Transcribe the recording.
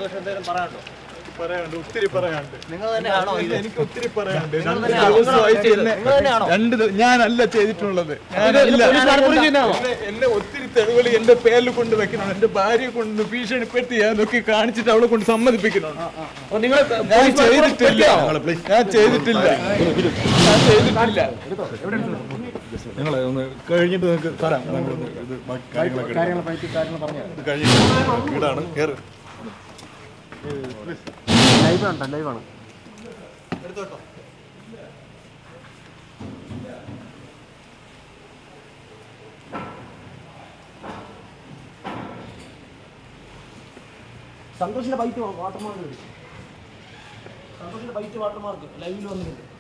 സന്തോഷം എന്തെങ്കിലും പറയാനുണ്ടോ പറയാനുണ്ട് ഒത്തിരി പറയാനുണ്ട് നിങ്ങൾ തന്നെയാണോ ഇത് എനിക്ക് ഒത്തിരി പറയാനുണ്ട് നിങ്ങൾ രണ്ട് തന്നെയാണോ? ദിവസമായിട്ട് നിങ്ങൾ എന്നെ തന്നെയാണോ? രണ്ട് ദിവ- ഞാനല്ല ചെയ്തിട്ടുള്ളത് ഇത് ഞാനല്ല. പോലീസുകാർ പിടിക്കുന്നതാണോ? എന്നെ- എന്നെ ഒത്തിരി തെളിവുകൾ എന്റെ പേരിൽ കൊണ്ട് വെക്കണം എന്റെ ഭാര്യയെ കൊണ്ട് ഭീഷണിപ്പെടുത്തി അതൊക്കെ കാണിച്ചിട്ട് അവളെ കൊണ്ട് സമ്മതിപ്പിക്കണം അപ്പോൾ നിങ്ങൾ ഞാൻ ചെയ്തിട്ടില്ല ഞാൻ ചെയ്തിട്ടില്ല ഞാൻ ചെയ്തിട്ടില്ല ഞങ്ങളെ ഒന്ന് കഴിഞ്ഞിട്ട് നിങ്ങൾക്ക് തരാം ഞങ്ങളൊന്ന് ഇത് ബാക്കി കാര്യങ്ങളൊക്കെ എടുക്കാം. ഇത് കഴിഞ്ഞിട്ട് വീടാണ് കയറ് ലൈവാണ് ലൈവാണ് സന്തോഷിന്റെ ബൈറ്റ് വാട്ടർമാർക്ക് സന്തോഷിന്റെ ബൈറ്റ് വാട്ടർമാർക്ക് ലൈവിൽ വന്നിട്ടുണ്ട്